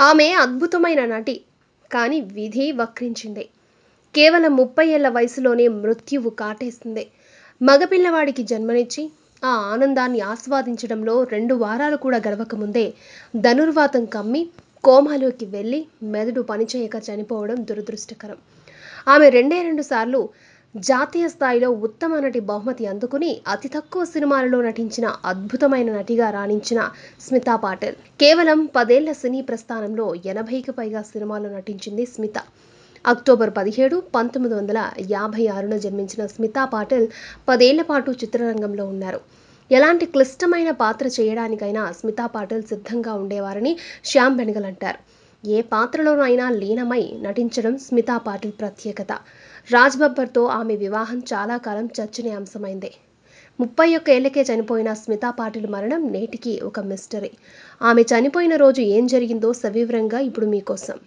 ఆమె అద్భుతమైన నటి కానీ విధి వక్రించింది కేవలం ముప్పై ఏళ్ల వయసులోనే మృత్యువు కాటేస్తుంది మగపిల్లవాడికి జన్మనిచ్చి ఆ ఆనందాన్ని ఆస్వాదించడంలో రెండు వారాలు కూడా గడవకముందే ధనుర్వాతం కమ్మి కోమాలోకి వెళ్ళి మెదడు పనిచేయక చనిపోవడం దురదృష్టకరం ఆమె రెండే రెండు సార్లు జాతీయ స్థాయిలో ఉత్తమ నటి బహుమతి అందుకుని అతి తక్కువ సినిమాలలో నటించిన అద్భుతమైన నటిగా రాణించిన స్మితా పాటిల్ కేవలం పదేళ్ల సినీ ప్రస్థానంలో ఎనభైకి పైగా సినిమాల్లో నటించింది స్మిత అక్టోబర్ పదిహేడు పంతొమ్మిది వందల యాభై ఆరున జన్మించిన స్మితా పాటిల్ పదేళ్ల పాటు చిత్రరంగంలో ఉన్నారు ఎలాంటి క్లిష్టమైన పాత్ర చేయడానికైనా స్మితా పాటిల్ సిద్ధంగా ఉండేవారని శ్యామ్ బెనగల్ అంటారు ఏ పాత్రలోనైనా లీనమై నటించడం స్మితా పాటిల్ ప్రత్యేకత రాజ్ బబ్బర్తో ఆమె వివాహం చాలా కాలం చర్చనీయాంశమైంది ముప్పై ఒక్క ఏళ్లకే చనిపోయిన స్మితా పాటిల్ మరణం నేటికి ఒక మిస్టరీ ఆమె చనిపోయిన రోజు ఏం జరిగిందో సవివరంగా ఇప్పుడు మీకోసం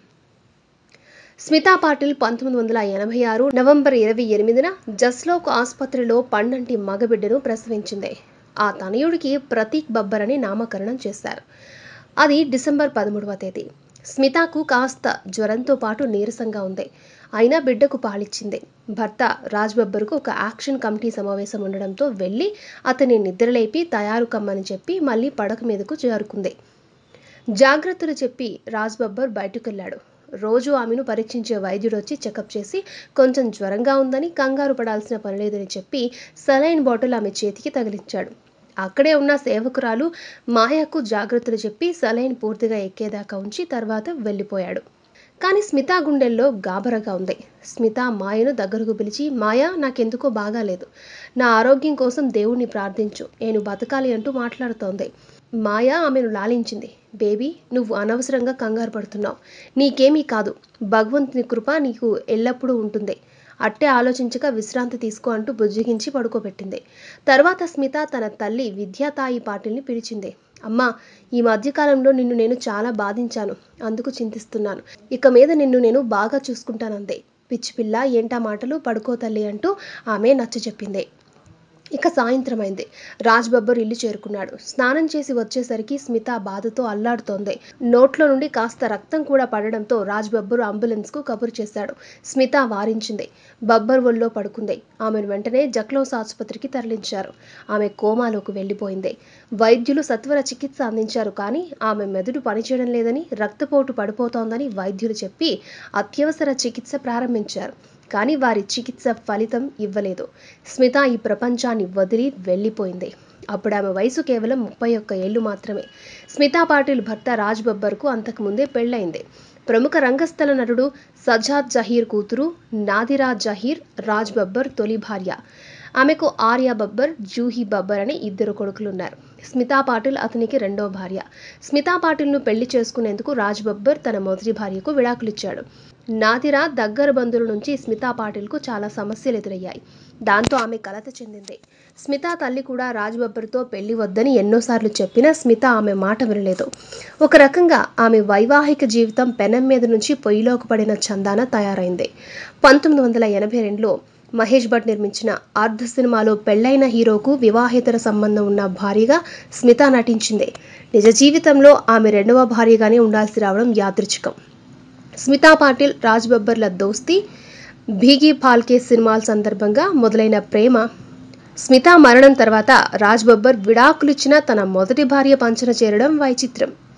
స్మితా పాటిల్ పంతొమ్మిది వందల ఎనభై ఆరు నవంబర్ ఇరవై ఎనిమిదిన జస్లోక్ ఆసుపత్రిలో పండంటి మగబిడ్డను ప్రసవించింది ఆ తనయుడికి ప్రతీక్ బబ్బర్ అని నామకరణం చేశారు అది డిసెంబర్ పదమూడవ తేదీ స్మితాకు కాస్త జ్వరంతో పాటు నీరసంగా ఉంది అయినా బిడ్డకు పాలిచ్చింది భర్త రాజ్ బబ్బర్కు ఒక యాక్షన్ కమిటీ సమావేశం ఉండడంతో వెళ్ళి అతని నిద్రలేపి తయారు కమ్మని చెప్పి మళ్ళీ పడక మీదకు చేరుకుంది జాగ్రత్తలు చెప్పి రాజ్ బబ్బర్ బయటకెళ్లాడు రోజు ఆమెను పరీక్షించే వైద్యుడు వచ్చి చెకప్ చేసి కొంచెం జ్వరంగా ఉందని కంగారు పడాల్సిన పని లేదని చెప్పి సలైన్ బాటిల్ ఆమె చేతికి తగిలించాడు అక్కడే ఉన్న సేవకురాలు మాయకు జాగ్రత్తలు చెప్పి సలైన్ పూర్తిగా ఎక్కేదాకా ఉంచి తర్వాత వెళ్ళిపోయాడు కానీ స్మిత గుండెల్లో గాబరగా ఉంది స్మిత మాయను దగ్గరకు పిలిచి మాయ నాకెందుకో బాగాలేదు నా ఆరోగ్యం కోసం దేవుణ్ణి ప్రార్థించు నేను బతకాలి అంటూ మాట్లాడుతోంది మాయ ఆమెను లాలించింది బేబీ నువ్వు అనవసరంగా కంగారు పడుతున్నావు నీకేమీ కాదు భగవంతుని కృప నీకు ఎల్లప్పుడూ ఉంటుంది అట్టే ఆలోచించక విశ్రాంతి తీసుకో అంటూ బుజ్జగించి పడుకోబెట్టింది తర్వాత స్మిత తన తల్లి విద్యాతాయి పాటిల్ని పిలిచింది అమ్మా ఈ మధ్యకాలంలో నిన్ను నేను చాలా బాధించాను అందుకు చింతిస్తున్నాను ఇక మీద నిన్ను నేను బాగా చూసుకుంటానందే పిచ్చి పిల్ల ఏంటా మాటలు పడుకో తల్లి అంటూ ఆమె నచ్చ చెప్పింది ఇక సాయంత్రం అయింది రాజ్ బబ్బర్ ఇల్లు చేరుకున్నాడు స్నానం చేసి వచ్చేసరికి స్మిత బాధతో అల్లాడుతోంది నోట్లో నుండి కాస్త రక్తం కూడా పడడంతో రాజ్ బబ్బర్ అంబులెన్స్ కు కబురు చేశాడు స్మిత వారించింది బబ్బర్ ఒళ్ళో పడుకుంది ఆమెను వెంటనే జక్లోస్ ఆసుపత్రికి తరలించారు ఆమె కోమాలోకి వెళ్ళిపోయింది వైద్యులు సత్వర చికిత్స అందించారు కానీ ఆమె మెదడు పనిచేయడం లేదని రక్తపోటు పడిపోతోందని వైద్యులు చెప్పి అత్యవసర చికిత్స ప్రారంభించారు కానీ వారి చికిత్స ఫలితం ఇవ్వలేదు స్మిత ఈ ప్రపంచాన్ని వదిలి వెళ్ళిపోయింది అప్పుడు ఆమె వయసు కేవలం ముప్పై ఒక్క ఏళ్ళు మాత్రమే స్మితా పాటిల్ భర్త రాజ్ బబ్బర్కు అంతకుముందే పెళ్ళైంది ప్రముఖ రంగస్థల నటుడు సజాద్ జహీర్ కూతురు నాదిరా జహీర్ రాజ్ బబ్బర్ తొలి భార్య ఆమెకు ఆర్య బబ్బర్ జూహీ బబ్బర్ అని ఇద్దరు కొడుకులున్నారు స్మితా పాటిల్ అతనికి రెండో భార్య స్మితా పాటిల్ను పెళ్లి చేసుకునేందుకు రాజ్ బబ్బర్ తన మొదటి భార్యకు విడాకులిచ్చాడు నాదిరా దగ్గర బంధువుల నుంచి స్మితా పాటిల్కు చాలా సమస్యలు ఎదురయ్యాయి దాంతో ఆమె కలత చెందింది స్మితా తల్లి కూడా రాజ్ బబ్బర్తో పెళ్లి వద్దని ఎన్నోసార్లు చెప్పినా స్మిత ఆమె మాట వినలేదు ఒక రకంగా ఆమె వైవాహిక జీవితం పెనం మీద నుంచి పొయ్యిలోకి పడిన చందాన తయారైంది పంతొమ్మిది వందల ఎనభై రెండులో మహేష్ భట్ నిర్మించిన అర్ధ సినిమాలో పెళ్లైన హీరోకు వివాహేతర సంబంధం ఉన్న భార్యగా స్మిత నటించింది నిజ జీవితంలో ఆమె రెండవ భార్యగానే ఉండాల్సి రావడం యాదృచ్ఛికం స్మితా పాటిల్ రాజ్ బబ్బర్ల దోస్తి భీగి పాల్కే సినిమాల సందర్భంగా మొదలైన ప్రేమ స్మిత మరణం తర్వాత రాజ్ బబ్బర్ విడాకులిచ్చిన తన మొదటి భార్య పంచన చేరడం వైచిత్రం